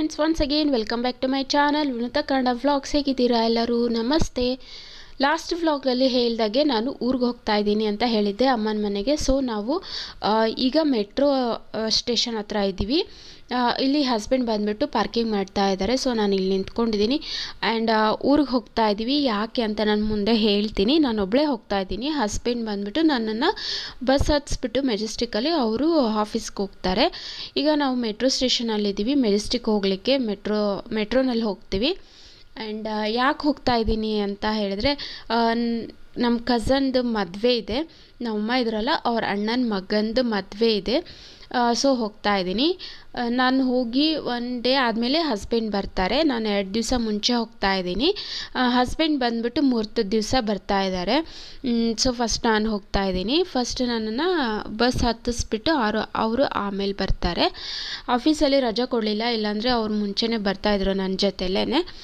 friends once again welcome back to my channel Vinutha Kannada vlogs ಹೇಗಿದ್ದೀರಾ ಎಲ್ಲರೂ ನಮಸ್ತೆ ಲಾಸ್ಟ್ ವ್ಲಾಗಲ್ಲಿ ಹೇಳ್ದಾಗೆ ನಾನು ಊರಿಗೆ ಹೋಗ್ತಾ ಇದ್ದೀನಿ ಅಂತ ಹೇಳಿದ್ದೆ ಅಮ್ಮನ ಮನೆಗೆ ಸೊ ನಾವು ಆ, ಈಗ ಮೆಟ್ರೋ ಸ್ಟೇಷನ್ ಹತ್ರ ಇದ್ದೀವಿ ಆ, ಇಲ್ಲಿ ಹಸ್ಬೆಂಡ್ ಬಂದುಬಿಟ್ಟು ಪಾರ್ಕಿಂಗ್ ಮಾಡ್ತಾ ಇದ್ದಾರೆ ಸೊ ನಾನು ಇಲ್ಲಿ ನಿಂತ್ಕೊಂಡಿದ್ದೀನಿ ಆ್ಯಂಡ್ ಊರಿಗೆ ಹೋಗ್ತಾ ಇದ್ದೀವಿ ಯಾಕೆ ಅಂತ ನಾನು ಮುಂದೆ ಹೇಳ್ತೀನಿ ನಾನು ಒಬ್ಬಳೇ ಹೋಗ್ತಾ ಇದ್ದೀನಿ ಹಸ್ಬೆಂಡ್ ಬಂದುಬಿಟ್ಟು ನನ್ನನ್ನು ಬಸ್ ಹತ್ಸ್ಬಿಟ್ಟು ಮೆಜೆಸ್ಟಿಕ್ಕಲ್ಲಿ ಅವರು ಆಫೀಸ್ಗೆ ಹೋಗ್ತಾರೆ ಈಗ ನಾವು ಮೆಟ್ರೋ ಸ್ಟೇಷನಲ್ಲಿದ್ದೀವಿ ಮೆಜೆಸ್ಟಿಕ್ ಹೋಗಲಿಕ್ಕೆ ಮೆಟ್ರೋ ಮೆಟ್ರೋನಲ್ಲಿ ಹೋಗ್ತೀವಿ ಆ್ಯಂಡ್ ಯಾಕೆ ಹೋಗ್ತಾ ಇದ್ದೀನಿ ಅಂತ ಹೇಳಿದ್ರೆ ನಮ್ಮ ಕಝನ್ದು ಮದುವೆ ಇದೆ ನಮ್ಮಮ್ಮ ಇದ್ರಲ್ಲ ಅವ್ರ ಅಣ್ಣನ ಮಗಂದು ಮದುವೆ ಇದೆ ಸೊ ಹೋಗ್ತಾ ಇದ್ದೀನಿ ನಾನು ಹೋಗಿ ಒನ್ ಡೇ ಆದಮೇಲೆ ಹಸ್ಬೆಂಡ್ ಬರ್ತಾರೆ ನಾನು ಎರಡು ದಿವಸ ಮುಂಚೆ ಹೋಗ್ತಾ ಇದ್ದೀನಿ ಹಸ್ಬೆಂಡ್ ಬಂದುಬಿಟ್ಟು ಮುಹೂರ್ತದ ದಿವಸ ಬರ್ತಾ ಇದ್ದಾರೆ ಸೊ ಫಸ್ಟ್ ನಾನು ಹೋಗ್ತಾ ಇದ್ದೀನಿ ಫಸ್ಟ್ ನನ್ನನ್ನು ಬಸ್ ಹತ್ತಿಸ್ಬಿಟ್ಟು ಅವರು ಅವರು ಆಮೇಲೆ ಬರ್ತಾರೆ ಆಫೀಸಲ್ಲಿ ರಜೆ ಕೊಡಲಿಲ್ಲ ಇಲ್ಲಾಂದರೆ ಅವ್ರು ಮುಂಚೆನೇ ಬರ್ತಾಯಿದ್ರು ನನ್ನ ಜೊತೆಲೇ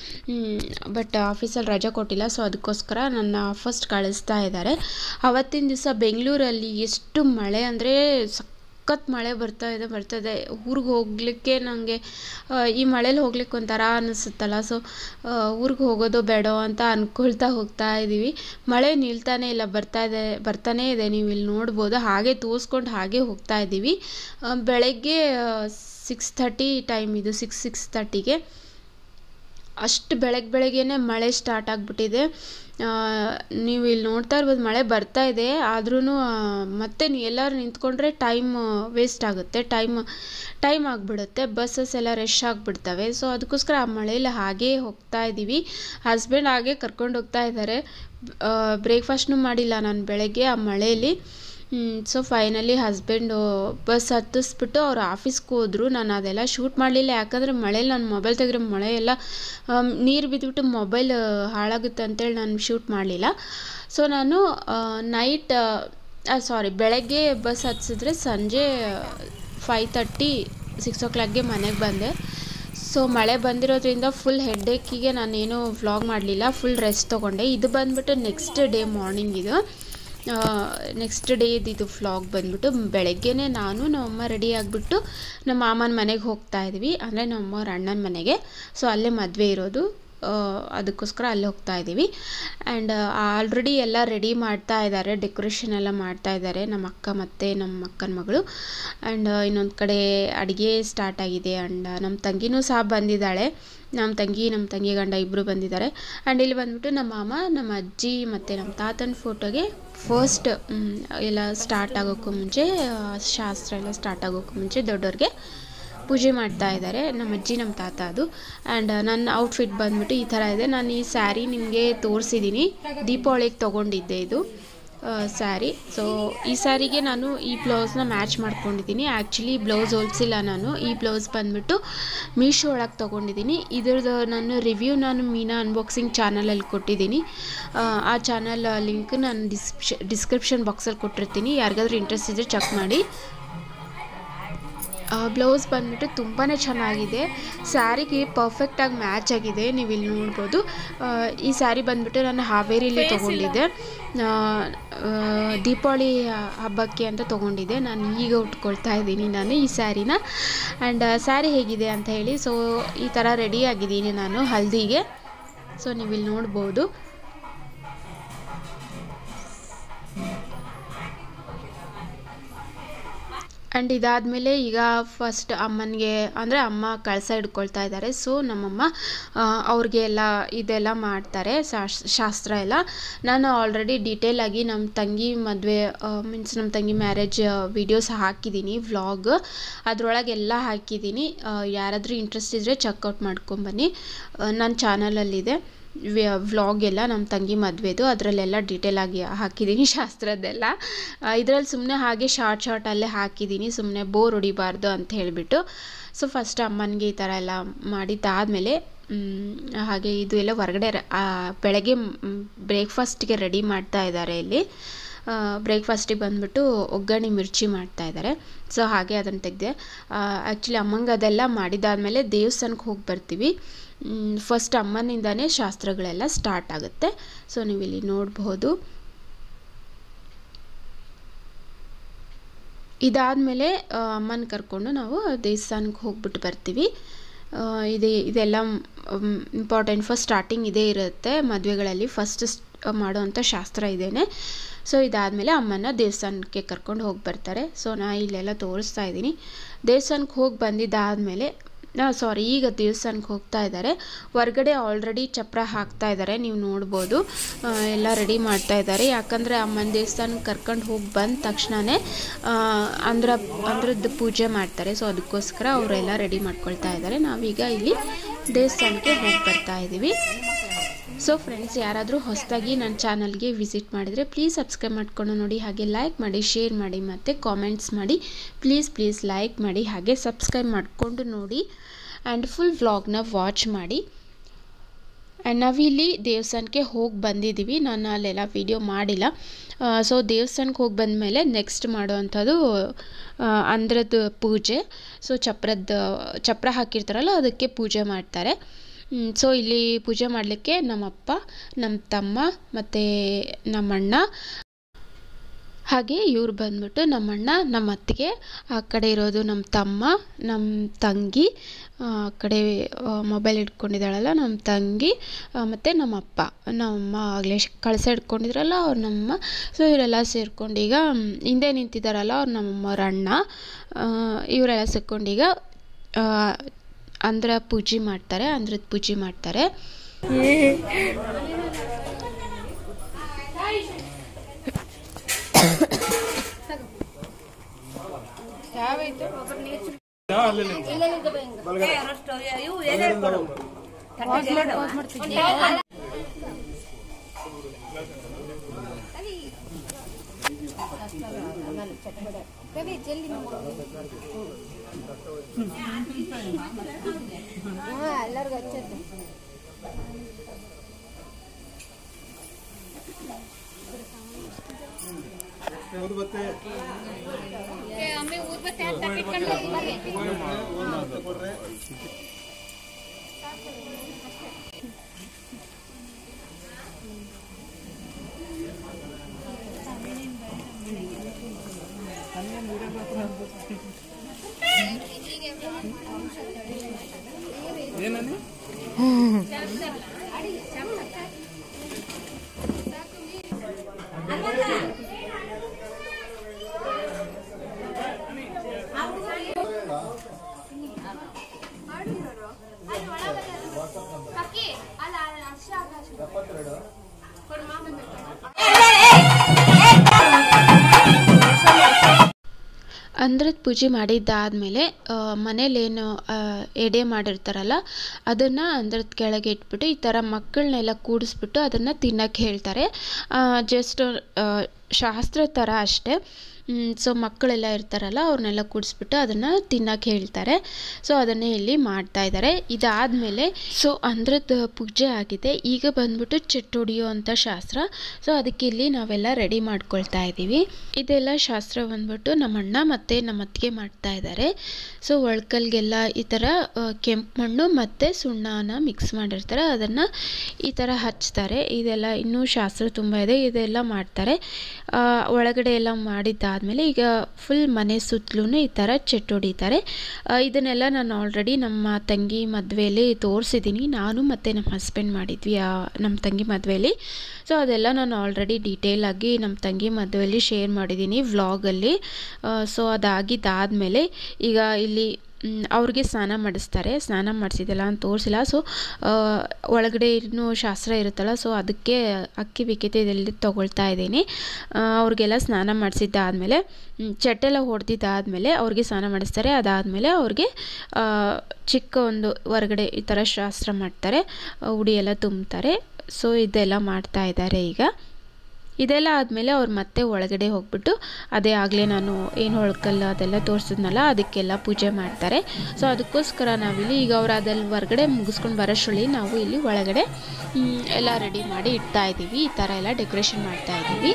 ಬಟ್ ಆಫೀಸಲ್ಲಿ ರಜೆ ಕೊಟ್ಟಿಲ್ಲ ಸೊ ಅದಕ್ಕೋಸ್ಕರ ನನ್ನ ಫಸ್ಟ್ ಕಳಿಸ್ತಾ ಇದ್ದಾರೆ ಅವತ್ತಿನ ದಿವಸ ಬೆಂಗಳೂರಲ್ಲಿ ಎಷ್ಟು ಮಳೆ ಅಂದರೆ ಸಖತ್ ಮಳೆ ಬರ್ತಾ ಇದೆ ಬರ್ತಾ ಇದೆ ಊರಿಗೆ ಹೋಗಲಿಕ್ಕೆ ನನಗೆ ಈ ಮಳೇಲಿ ಹೋಗ್ಲಿಕ್ಕೆ ಒಂಥರ ಅನಿಸುತ್ತಲ್ಲ ಸೊ ಊರಿಗೆ ಹೋಗೋದು ಬೇಡ ಅಂತ ಅಂದ್ಕೊಳ್ತಾ ಹೋಗ್ತಾ ಇದ್ದೀವಿ ಮಳೆ ನಿಲ್ತಾನೆ ಇಲ್ಲ ಬರ್ತಾ ಇದೆ ಬರ್ತಾನೇ ಇದೆ ನೀವು ಇಲ್ಲಿ ನೋಡ್ಬೋದು ಹಾಗೆ ತೋರಿಸ್ಕೊಂಡು ಹಾಗೆ ಹೋಗ್ತಾ ಇದ್ದೀವಿ ಆ, ಬೆಳಗ್ಗೆ ಸಿಕ್ಸ್ ಥರ್ಟಿ ಟೈಮ್ ಇದು ಸಿಕ್ಸ್ ಸಿಕ್ಸ್ ಥರ್ಟಿಗೆ ಅಷ್ಟು ಬೆಳಗ್ಗೆ ಬೆಳಗ್ಗೆನೇ ಮಳೆ ಸ್ಟಾರ್ಟ್ ಆಗಿಬಿಟ್ಟಿದೆ ನೀವು ಇಲ್ಲಿ ನೋಡ್ತಾ ಇರ್ಬೋದು ಮಳೆ ಬರ್ತಾ ಇದೆ ಆದ್ರೂ ಮತ್ತೆ ನೀ ಎಲ್ಲರೂ ನಿಂತ್ಕೊಂಡ್ರೆ ಟೈಮ್ ವೇಸ್ಟ್ ಆಗುತ್ತೆ ಟೈಮ್ ಟೈಮ್ ಆಗಿಬಿಡುತ್ತೆ ಬಸ್ಸಸ್ ಎಲ್ಲ ರಶ್ ಆಗಿಬಿಡ್ತವೆ ಸೊ ಅದಕ್ಕೋಸ್ಕರ ಆ ಮಳೇಲಿ ಹಾಗೇ ಹೋಗ್ತಾ ಇದ್ದೀವಿ ಹಸ್ಬೆಂಡ್ ಹಾಗೆ ಕರ್ಕೊಂಡು ಹೋಗ್ತಾ ಇದ್ದಾರೆ ಬ್ರೇಕ್ಫಾಸ್ಟ್ನೂ ಮಾಡಿಲ್ಲ ನಾನು ಬೆಳಗ್ಗೆ ಆ ಮಳೆಯಲ್ಲಿ ಸೊ ಫೈನಲಿ ಹಸ್ಬೆಂಡು ಬಸ್ ಹತ್ತಿಸ್ಬಿಟ್ಟು ಅವ್ರು ಆಫೀಸ್ಗೆ ಹೋದರು ನಾನು ಅದೆಲ್ಲ ಶೂಟ್ ಮಾಡಲಿಲ್ಲ ಯಾಕಂದರೆ ಮಳೇಲಿ ನಾನು ಮೊಬೈಲ್ ತೆಗೆದ್ರೆ ಮಳೆ ಎಲ್ಲ ನೀರು ಬಿದ್ದುಬಿಟ್ಟು ಮೊಬೈಲ್ ಹಾಳಾಗುತ್ತೆ ಅಂತೇಳಿ ನಾನು ಶೂಟ್ ಮಾಡಲಿಲ್ಲ ಸೊ ನಾನು ನೈಟ್ ಸಾರಿ ಬೆಳಗ್ಗೆ ಬಸ್ ಹತ್ಸಿದ್ರೆ ಸಂಜೆ ಫೈ ತರ್ಟಿ ಸಿಕ್ಸ್ ಓ ಕ್ಲಾಕ್ಗೆ ಮನೆಗೆ ಬಂದೆ ಸೊ ಮಳೆ ಬಂದಿರೋದ್ರಿಂದ ಫುಲ್ ಹೆಡ್ಡೇಕಿಗೆ ನಾನೇನು ವ್ಲಾಗ್ ಮಾಡಲಿಲ್ಲ ಫುಲ್ ರೆಸ್ಟ್ ತೊಗೊಂಡೆ ಇದು ಬಂದ್ಬಿಟ್ಟು ನೆಕ್ಸ್ಟ್ ಡೇ ಮಾರ್ನಿಂಗ್ ಇದು ನೆಕ್ಸ್ಟ್ ಡೇದು ಇದು ಫ್ಲಾಗ್ ಬಂದ್ಬಿಟ್ಟು ಬೆಳಗ್ಗೆನೇ ನಾನು ನಮ್ಮಮ್ಮ ರೆಡಿ ಆಗಿಬಿಟ್ಟು ನಮ್ಮ ಮಾಮನ ಮನೆಗೆ ಹೋಗ್ತಾ ಇದ್ವಿ ಅಂದರೆ ನಮ್ಮವ್ರ ಅಣ್ಣನ ಮನೆಗೆ ಸೊ ಅಲ್ಲೇ ಮದುವೆ ಇರೋದು ಆ, ಅದಕ್ಕೋಸ್ಕರ ಅಲ್ಲಿ ಹೋಗ್ತಾ ಇದ್ದೀವಿ ಆ್ಯಂಡ್ ಆಲ್ರೆಡಿ ಎಲ್ಲ ರೆಡಿ ಮಾಡ್ತಾ ಇದ್ದಾರೆ ಡೆಕೋರೇಷನ್ ಎಲ್ಲ ಮಾಡ್ತಾ ಇದ್ದಾರೆ ನಮ್ಮ ಅಕ್ಕ ಮತ್ತು ನಮ್ಮ ಅಕ್ಕನ ಮಗಳು ಆ್ಯಂಡ್ ಇನ್ನೊಂದು ಕಡೆ ಅಡುಗೆ ಸ್ಟಾರ್ಟ್ ಆಗಿದೆ ಆ್ಯಂಡ್ ನಮ್ಮ ತಂಗಿನೂ ಸಹ ಬಂದಿದ್ದಾಳೆ ನಮ್ಮ ತಂಗಿ ನಮ್ಮ ತಂಗಿ ಗಂಡ ಇಬ್ಬರು ಬಂದಿದ್ದಾರೆ ಆ್ಯಂಡ್ ಇಲ್ಲಿ ಬಂದ್ಬಿಟ್ಟು ನಮ್ಮ ಮಾಮ ನಮ್ಮ ಅಜ್ಜಿ ಮತ್ತು ನಮ್ಮ ತಾತನ ಫೋಟೋಗೆ ಫಸ್ಟ್ ಎಲ್ಲ ಸ್ಟಾರ್ಟ್ ಆಗೋಕ್ಕೂ ಮುಂಚೆ ಆ, ಶಾಸ್ತ್ರ ಎಲ್ಲ ಸ್ಟಾರ್ಟ್ ಆಗೋಕ್ಕೂ ಮುಂಚೆ ದೊಡ್ಡವ್ರಿಗೆ ಪೂಜೆ ಮಾಡ್ತಾ ಇದ್ದಾರೆ ನಮ್ಮ ಅಜ್ಜಿ ನಮ್ಮ ತಾತ ಅದು ಆ್ಯಂಡ್ ನನ್ನ ಔಟ್ಫಿಟ್ ಬಂದ್ಬಿಟ್ಟು ಈ ಥರ ಇದೆ ನಾನು ಈ ಸ್ಯಾರಿ ನಿಮಗೆ ತೋರಿಸಿದ್ದೀನಿ ದೀಪಾವಳಿಗೆ ತೊಗೊಂಡಿದ್ದೆ ಇದು ಸ್ಯಾರಿ ಸೊ ಈ ಸ್ಯಾರಿಗೆ ನಾನು ಈ ಬ್ಲೌಸ್ನ ಮ್ಯಾಚ್ ಮಾಡ್ಕೊಂಡಿದ್ದೀನಿ ಆ್ಯಕ್ಚುಲಿ ಬ್ಲೌಸ್ ಹೊಲ್ಸಿಲ್ಲ ನಾನು ಈ ಬ್ಲೌಸ್ ಬಂದ್ಬಿಟ್ಟು ಮೀಶೋ ಒಳಗೆ ತೊಗೊಂಡಿದ್ದೀನಿ ಇದ್ರದ್ದು ನಾನು ರಿವ್ಯೂ ನಾನು ಮೀನಾ ಅನ್ಬಾಕ್ಸಿಂಗ್ ಚಾನಲಲ್ಲಿ ಕೊಟ್ಟಿದ್ದೀನಿ ಆ, ಆ ಚಾನಲ್ ಲಿಂಕ್ ನಾನು ಡಿಸ್ಕ್ರಿಪ್ಷ ಡಿಸ್ಕ್ರಿಪ್ಷನ್ ಬಾಕ್ಸಲ್ಲಿ ಕೊಟ್ಟಿರ್ತೀನಿ ಯಾರಿಗಾದ್ರೂ ಇಂಟ್ರೆಸ್ಟ್ ಇದ್ದರೆ ಚೆಕ್ ಮಾಡಿ ಬ್ಲೌಸ್ ಬಂದ್ಬಿಟ್ಟು ತುಂಬಾ ಚೆನ್ನಾಗಿದೆ ಸ್ಯಾರಿಗೆ ಪರ್ಫೆಕ್ಟಾಗಿ ಮ್ಯಾಚ್ ಆಗಿದೆ ನೀವು ಇಲ್ಲಿ ನೋಡ್ಬೋದು ಆ, ಈ ಸ್ಯಾರಿ ಬಂದ್ಬಿಟ್ಟು ನಾನು ಹಾವೇರಿಲಿ ತೊಗೊಂಡಿದ್ದೆ ಆ, ಆ, ದೀಪಾವಳಿ ಹಬ್ಬಕ್ಕೆ ಅಂತ ತೊಗೊಂಡಿದ್ದೆ ನಾನು ಈಗ ಉಟ್ಕೊಳ್ತಾ ಇದ್ದೀನಿ ನಾನು ಈ ಸ್ಯಾರಿನ ಆ್ಯಂಡ್ ಸ್ಯಾರಿ ಹೇಗಿದೆ ಅಂತ ಹೇಳಿ ಸೊ ಈ ಥರ ರೆಡಿ ಆಗಿದ್ದೀನಿ ನಾನು ಹಲ್ದಿಗೆ ಸೊ ನೀವು ಇಲ್ಲಿ ನೋಡ್ಬೋದು ಆ್ಯಂಡ್ ಇದಾದಮೇಲೆ ಈಗ ಫಸ್ಟ್ ಅಮ್ಮನಿಗೆ ಅಂದರೆ ಅಮ್ಮ ಕಳಸ ಹಿಡ್ಕೊಳ್ತಾ ಇದ್ದಾರೆ ಸೊ ನಮ್ಮಮ್ಮ ಆ, ಅವ್ರಿಗೆ ಎಲ್ಲ ಇದೆಲ್ಲ ಮಾಡ್ತಾರೆ ಶಾಸ್- ಶಾಸ್ತ್ರ ಎಲ್ಲ ನಾನು ಆಲ್ರೆಡಿ ಡೀಟೇಲಾಗಿ ನಮ್ಮ ತಂಗಿ ಮದುವೆ ಮೀನ್ಸ್ ನಮ್ಮ ತಂಗಿ ಮ್ಯಾರೇಜ್ ವಿಡಿಯೋಸ್ ಹಾಕಿದ್ದೀನಿ ವ್ಲಾಗ್ ಅದರೊಳಗೆ ಎಲ್ಲ ಹಾಕಿದ್ದೀನಿ ಆ, ಯಾರಾದರೂ ಇಂಟ್ರೆಸ್ಟ್ ಇದ್ದರೆ ಚೆಕ್ಔಟ್ ಮಾಡ್ಕೊಂಬನ್ನಿ ನನ್ನ ಚಾನಲಲ್ಲಿದೆ ವ್ಲಾಗ್ ಎಲ್ಲ ನಮ್ಮ ತಂಗಿ ಮದುವೆದು ಅದರಲ್ಲೆಲ್ಲ ಡೀಟೇಲ್ ಆಗಿ ಹಾಕಿದ್ದೀನಿ ಶಾಸ್ತ್ರದ್ದೆಲ್ಲ ಇದರಲ್ಲಿ ಸುಮ್ಮನೆ ಹಾಗೆ ಶಾರ್ಟ್ ಶಾರ್ಟಲ್ಲೇ ಹಾಕಿದ್ದೀನಿ ಸುಮ್ಮನೆ ಬೋರ್ ಹೊಡಿಬಾರ್ದು ಅಂತ ಹೇಳಿಬಿಟ್ಟು ಸೊ ಫಸ್ಟ್ ಅಮ್ಮನಿಗೆ ಈ ಥರ ಎಲ್ಲ ಮಾಡಿದ್ದಾದಮೇಲೆ ಹಾಗೆ ಇದು ಎಲ್ಲ ಹೊರಗಡೆ ರ- ಆ, ಬೆಳಗ್ಗೆ ಬ್ರೇಕ್ಫಾಸ್ಟ್ಗೆ ರೆಡಿ ಮಾಡ್ತಾ ಇದ್ದಾರೆ ಇಲ್ಲಿ ಬ್ರೇಕ್ಫಾಸ್ಟಿಗೆ ಬಂದ್ಬಿಟ್ಟು ಒಗ್ಗರಣೆ ಮಿರ್ಚಿ ಮಾಡ್ತಾ ಇದ್ದಾರೆ ಸೊ ಹಾಗೆ ಅದನ್ನು ತೆಗೆದೆ ಆ್ಯಕ್ಚುಲಿ ಅಮ್ಮಂಗೆ ಅದೆಲ್ಲ ಮಾಡಿದಾದಮೇಲೆ ದೇವಸ್ಥಾನಕ್ಕೆ ಹೋಗಿ ಬರ್ತೀವಿ ಫಸ್ಟ್ ಅಮ್ಮನಿಂದಾನೇ ಶಾಸ್ತ್ರಗಳೆಲ್ಲ ಸ್ಟಾರ್ಟ್ ಆಗುತ್ತೆ ಸೊ ನೀವು ಇಲ್ಲಿ ನೋಡಬಹುದು ಇದಾದಮೇಲೆ ಅಮ್ಮನ ಕರ್ಕೊಂಡು ನಾವು ದೇವಸ್ಥಾನಕ್ಕೆ ಹೋಗ್ಬಿಟ್ಟು ಬರ್ತೀವಿ ಇದೆ ಇದೆಲ್ಲ ಇಂಪಾರ್ಟೆಂಟ್ ಫಸ್ಟ್ ಸ್ಟಾರ್ಟಿಂಗ್ ಇದೇ ಇರುತ್ತೆ ಮದುವೆಗಳಲ್ಲಿ ಫಸ್ಟ್ ಮಾಡೋವಂಥ ಶಾಸ್ತ್ರ ಇದೇನೆ ಸೊ ಇದಾದಮೇಲೆ ಅಮ್ಮನ ದೇವಸ್ಥಾನಕ್ಕೆ ಕರ್ಕೊಂಡು ಹೋಗಿ ಬರ್ತಾರೆ ಸೊ ನಾ ಇಲ್ಲೆಲ್ಲ ತೋರಿಸ್ತಾ ಇದ್ದೀನಿ ದೇವಸ್ಥಾನಕ್ಕೆ ಹೋಗಿ ಬಂದಿದ್ದಾದಮೇಲೆ ಸಾರಿ ಈಗ ದೇವಸ್ಥಾನಕ್ಕೆ ಹೋಗ್ತಾ ಇದ್ದಾರೆ ಹೊರ್ಗಡೆ ಆಲ್ರೆಡಿ ಚಪ್ರ ಹಾಕ್ತಾ ಇದ್ದಾರೆ ನೀವು ನೋಡ್ಬೋದು ಎಲ್ಲ ರೆಡಿ ಮಾಡ್ತಾ ಇದ್ದಾರೆ ಯಾಕಂದರೆ ಅಮ್ಮನ ದೇವಸ್ಥಾನಕ್ಕೆ ಕರ್ಕೊಂಡು ಹೋಗಿ ಬಂದ ತಕ್ಷಣವೇ ಅಂದ್ರ ಅಂದ್ರದ್ದು ಪೂಜೆ ಮಾಡ್ತಾರೆ ಸೊ ಅದಕ್ಕೋಸ್ಕರ ಅವರೆಲ್ಲ ರೆಡಿ ಮಾಡ್ಕೊಳ್ತಾ ಇದ್ದಾರೆ ನಾವೀಗ ಇಲ್ಲಿ ದೇವಸ್ಥಾನಕ್ಕೆ ಹೋಗಿ ಬರ್ತಾ ಇದ್ದೀವಿ ಸೊ ಫ್ರೆಂಡ್ಸ್ ಯಾರಾದರೂ ಹೊಸದಾಗಿ ನನ್ನ ಚಾನಲ್ಗೆ ವಿಸಿಟ್ ಮಾಡಿದರೆ ಪ್ಲೀಸ್ ಸಬ್ಸ್ಕ್ರೈಬ್ ಮಾಡ್ಕೊಂಡು ನೋಡಿ ಹಾಗೆ ಲೈಕ್ ಮಾಡಿ ಶೇರ್ ಮಾಡಿ ಮತ್ತು ಕಾಮೆಂಟ್ಸ್ ಮಾಡಿ ಪ್ಲೀಸ್ ಪ್ಲೀಸ್ ಲೈಕ್ ಮಾಡಿ ಹಾಗೆ ಸಬ್ಸ್ಕ್ರೈಬ್ ಮಾಡಿಕೊಂಡು ನೋಡಿ ಆ್ಯಂಡ್ ಫುಲ್ ವ್ಲಾಗ್ನ ವಾಚ್ ಮಾಡಿ ಆ್ಯಂಡ್ ನಾವಿಲ್ಲಿ ದೇವಸ್ಥಾನಕ್ಕೆ ಹೋಗಿ ಬಂದಿದ್ದೀವಿ ನಾನು ಅಲ್ಲೆಲ್ಲ ವೀಡಿಯೋ ಮಾಡಿಲ್ಲ ಸೊ ದೇವಸ್ಥಾನಕ್ಕೆ ಹೋಗಿ ಬಂದಮೇಲೆ ನೆಕ್ಸ್ಟ್ ಮಾಡೋವಂಥದ್ದು ಅಂದ್ರದ್ದು ಪೂಜೆ ಸೊ ಚಪ್ರದ ಚಪ್ರ ಹಾಕಿರ್ತಾರಲ್ಲ ಅದಕ್ಕೆ ಪೂಜೆ ಮಾಡ್ತಾರೆ ಸೊ ಇಲ್ಲಿ ಪೂಜೆ ಮಾಡಲಿಕ್ಕೆ ನಮ್ಮಪ್ಪ ನಮ್ಮ ತಮ್ಮ ಮತ್ತು ನಮ್ಮಣ್ಣ ಹಾಗೆ ಇವ್ರು ಬಂದ್ಬಿಟ್ಟು ನಮ್ಮಣ್ಣ ನಮ್ಮ ಅತ್ತಿಗೆ ಆ ಕಡೆ ಇರೋದು ನಮ್ಮ ತಮ್ಮ ನಮ್ಮ ತಂಗಿ ಆ ಕಡೆ ಮೊಬೈಲ್ ಇಟ್ಕೊಂಡಿದ್ದಾಳಲ್ಲ ನಮ್ಮ ತಂಗಿ ಮತ್ತು ನಮ್ಮಪ್ಪ ನಮ್ಮಮ್ಮ ಆಗಲೇ ಕಳಸ ಇಟ್ಕೊಂಡಿದ್ರಲ್ಲ ಅವ್ರು ನಮ್ಮಮ್ಮ ಸೊ ಇವರೆಲ್ಲ ಸೇರ್ಕೊಂಡು ಈಗ ಹಿಂದೆ ನಿಂತಿದ್ದಾರಲ್ಲ ಅವ್ರು ನಮ್ಮಮ್ಮವ್ರ ಅಣ್ಣ ಇವರೆಲ್ಲ ಸೇರ್ಕೊಂಡೀಗ ಅಂದ್ರ ಪೂಜೆ ಮಾಡ್ತಾರೆ ಅಂದ್ರದ ಪೂಜೆ ಮಾಡ್ತಾರೆ ಎಲ್ಲರಿಗೂ ಹಚ್ಚತ್ತೆ ಅಂದ್ರದ ಪೂಜೆ ಮಾಡಿದ್ದಾದಮೇಲೆ ಮನೇಲೇನು ಎಡೆ ಮಾಡಿರ್ತಾರಲ್ಲ ಅದನ್ನು ಅಂದ್ರದ ಕೆಳಗೆ ಇಟ್ಬಿಟ್ಟು ಈ ಥರ ಮಕ್ಕಳನ್ನೆಲ್ಲ ಕೂಡಿಸ್ಬಿಟ್ಟು ಅದನ್ನು ತಿನ್ನಕ್ಕೆ ಹೇಳ್ತಾರೆ ಜಸ್ಟ್ ಶಾಸ್ತ್ರ ಥರ ಅಷ್ಟೇ ಸೊ ಮಕ್ಕಳೆಲ್ಲ ಇರ್ತಾರಲ್ಲ ಅವ್ರನ್ನೆಲ್ಲ ಕೂಡಿಸ್ಬಿಟ್ಟು ಅದನ್ನು ತಿನ್ನಕ್ಕೆ ಹೇಳ್ತಾರೆ ಸೊ ಅದನ್ನೇ ಇಲ್ಲಿ ಮಾಡ್ತಾ ಇದ್ದಾರೆ ಇದಾದಮೇಲೆ ಸೊ ಅಂದ್ರದ ಪೂಜೆ ಆಗಿದೆ ಈಗ ಬಂದ್ಬಿಟ್ಟು ಚೆಟ್ಟು ಹೊಡಿಯೋ ಅಂಥ ಶಾಸ್ತ್ರ ಸೊ ಅದಕ್ಕೆ ಇಲ್ಲಿ ನಾವೆಲ್ಲ ರೆಡಿ ಮಾಡ್ಕೊಳ್ತಾ ಇದ್ದೀವಿ ಇದೆಲ್ಲ ಶಾಸ್ತ್ರ ಬಂದ್ಬಿಟ್ಟು ನಮ್ಮ ಅಣ್ಣ ಮತ್ತು ನಮ್ಮ ಅತ್ತಿಗೆ ಮಾಡ್ತಾ ಇದ್ದಾರೆ ಸೊ ಒಳ್ಕಲ್ಗೆಲ್ಲ ಈ ಥರ ಕೆಂಪು ಮಣ್ಣು ಮತ್ತು ಸುಣ್ಣನ ಮಿಕ್ಸ್ ಮಾಡಿರ್ತಾರೆ ಅದನ್ನು ಈ ಥರ ಹಚ್ತಾರೆ ಇದೆಲ್ಲ ಇನ್ನೂ ಶಾಸ್ತ್ರ ತುಂಬ ಇದೆ ಇದೆಲ್ಲ ಮಾಡ್ತಾರೆ ಒಳಗಡೆ ಎಲ್ಲ ಮಾಡಿದ್ದಾದಮೇಲೆ ಈಗ ಫುಲ್ ಮನೆ ಸುತ್ತಲೂ ಈ ಥರ ಚೆಟ್ಟು ಹೊಡಿತಾರೆ ಇದನ್ನೆಲ್ಲ ನಾನು ಆಲ್ರೆಡಿ ನಮ್ಮ ತಂಗಿ ಮದುವೆಯಲ್ಲಿ ತೋರಿಸಿದ್ದೀನಿ ನಾನು ಮತ್ತು ನಮ್ಮ ಹಸ್ಬೆಂಡ್ ಮಾಡಿದ್ವಿ ನಮ್ಮ ತಂಗಿ ಮದುವೆಯಲ್ಲಿ ಸೊ ಅದೆಲ್ಲ ನಾನು ಆಲ್ರೆಡಿ ಡೀಟೇಲಾಗಿ ನಮ್ಮ ತಂಗಿ ಮದುವೆಯಲ್ಲಿ ಶೇರ್ ಮಾಡಿದ್ದೀನಿ ವ್ಲಾಗಲ್ಲಿ ಸೊ ಅದಾಗಿದ್ದಾದಮೇಲೆ ಈಗ ಇಲ್ಲಿ ಅವ್ರಿಗೆ ಸ್ನಾನ ಮಾಡಿಸ್ತಾರೆ ಸ್ನಾನ ಮಾಡಿಸಿದೆಲ್ಲ ಅಂತ ತೋರಿಸಿಲ್ಲ ಸೊ ಒಳಗಡೆ ಇನ್ನೂ ಶಾಸ್ತ್ರ ಇರುತ್ತಲ್ಲ ಸೊ ಅದಕ್ಕೆ ಅಕ್ಕಿ ಬಿಕ್ಕಿತೆ ಇದೆಲ್ಲ ತೊಗೊಳ್ತಾ ಇದ್ದೀನಿ ಅವ್ರಿಗೆಲ್ಲ ಸ್ನಾನ ಮಾಡಿಸಿದ್ದಾದಮೇಲೆ ಚಟ್ಟೆಲ್ಲ ಹೊಡೆದಿದ್ದಾದಮೇಲೆ ಅವ್ರಿಗೆ ಸ್ನಾನ ಮಾಡಿಸ್ತಾರೆ ಅದಾದಮೇಲೆ ಅವ್ರಿಗೆ ಚಿಕ್ಕ ಒಂದು ಹೊರಗಡೆ ಈ ಥರ ಶಾಸ್ತ್ರ ಮಾಡ್ತಾರೆ ಉಡಿ ಎಲ್ಲ ತುಂಬ್ತಾರೆ ಸೊ ಇದೆಲ್ಲ ಮಾಡ್ತಾ ಇದ್ದಾರೆ ಈಗ ಇದೆಲ್ಲ ಆದಮೇಲೆ ಅವ್ರು ಮತ್ತೆ ಒಳಗಡೆ ಹೋಗ್ಬಿಟ್ಟು ಅದೇ ಆಗಲೇ ನಾನು ಏನು ಹೊಳ್ಕಲ್ಲ ಅದೆಲ್ಲ ತೋರಿಸಿದ್ನಲ್ಲ ಅದಕ್ಕೆಲ್ಲ ಪೂಜೆ ಮಾಡ್ತಾರೆ ಸೊ ಅದಕ್ಕೋಸ್ಕರ ನಾವಿಲ್ಲಿ ಈಗ ಅವ್ರು ಅದಲ್ಲಿ ಹೊರಗಡೆ ಮುಗಿಸ್ಕೊಂಡು ಬರೋಷ್ಟರಲ್ಲಿ ನಾವು ಇಲ್ಲಿ ಒಳಗಡೆ ಎಲ್ಲ ರೆಡಿ ಮಾಡಿ ಇಡ್ತಾ ಇದ್ದೀವಿ ಈ ಥರ ಎಲ್ಲ ಡೆಕೋರೇಷನ್ ಮಾಡ್ತಾ ಇದ್ದೀವಿ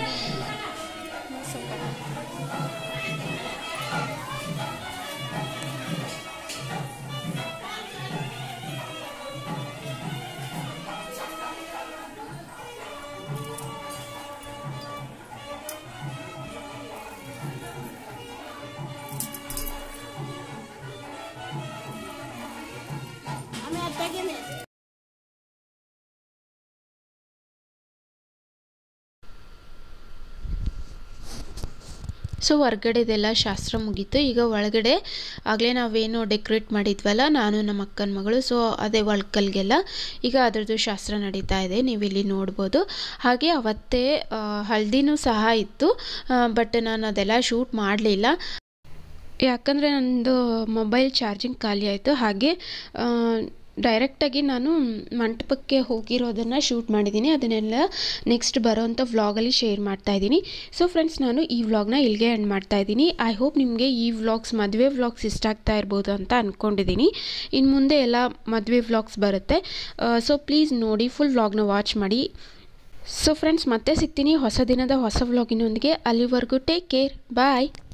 ಸೊ ಹೊರ್ಗಡೆದೆಲ್ಲ ಶಾಸ್ತ್ರ ಮುಗೀತು ಈಗ ಒಳಗಡೆ ಆಗಲೇ ನಾವೇನು ಡೆಕೋರೇಟ್ ಮಾಡಿದ್ವಲ್ಲ ನಾನು ನಮ್ಮ ಅಕ್ಕನ ಮಗಳು ಸೊ ಅದೇ ಒಳ್ಕಲ್ಗೆಲ್ಲ ಈಗ ಅದರದ್ದು ಶಾಸ್ತ್ರ ನಡೀತಾ ಇದೆ ನೀವು ಇಲ್ಲಿ ನೋಡ್ಬೋದು ಹಾಗೆ ಅವತ್ತೇ ಆ, ಹಲ್ದಿನೂ ಸಹ ಇತ್ತು ಬಟ್ ನಾನು ಅದೆಲ್ಲ ಶೂಟ್ ಮಾಡಲಿಲ್ಲ ಯಾಕಂದರೆ ನನ್ನದು ಮೊಬೈಲ್ ಚಾರ್ಜಿಂಗ್ ಖಾಲಿ ಆಯಿತು ಹಾಗೆ ಡೈರೆಕ್ಟಾಗಿ ನಾನು ಮಂಟಪಕ್ಕೆ ಹೋಗಿರೋದನ್ನು ಶೂಟ್ ಮಾಡಿದ್ದೀನಿ ಅದನ್ನೆಲ್ಲ ನೆಕ್ಸ್ಟ್ ಬರೋವಂಥ ವ್ಲಾಗಲ್ಲಿ ಶೇರ್ ಮಾಡ್ತಾ ಇದ್ದೀನಿ ಸೊ ಫ್ರೆಂಡ್ಸ್ ನಾನು ಈ ವ್ಲಾಗ್ನ ಇಲ್ಲಿಗೆ ಎಂಡ್ ಮಾಡ್ತಾ ಇದ್ದೀನಿ ಐ ಹೋಪ್ ನಿಮಗೆ ಈ ವ್ಲಾಗ್ಸ್ ಮದುವೆ ವ್ಲಾಗ್ಸ್ ಇಷ್ಟ ಆಗ್ತಾ ಇರ್ಬೋದು ಅಂತ ಅಂದ್ಕೊಂಡಿದ್ದೀನಿ ಇನ್ನು ಮುಂದೆ ಎಲ್ಲ ಮದುವೆ ವ್ಲಾಗ್ಸ್ ಬರುತ್ತೆ ಸೊ ಪ್ಲೀಸ್ ನೋಡಿ ಫುಲ್ ವ್ಲಾಗ್ನ ವಾಚ್ ಮಾಡಿ ಸೊ ಫ್ರೆಂಡ್ಸ್ ಮತ್ತೆ ಸಿಗ್ತೀನಿ ಹೊಸ ದಿನದ ಹೊಸ ವ್ಲಾಗಿನೊಂದಿಗೆ ಅಲ್ಲಿವರೆಗೂ ಟೇಕ್ ಕೇರ್ ಬಾಯ್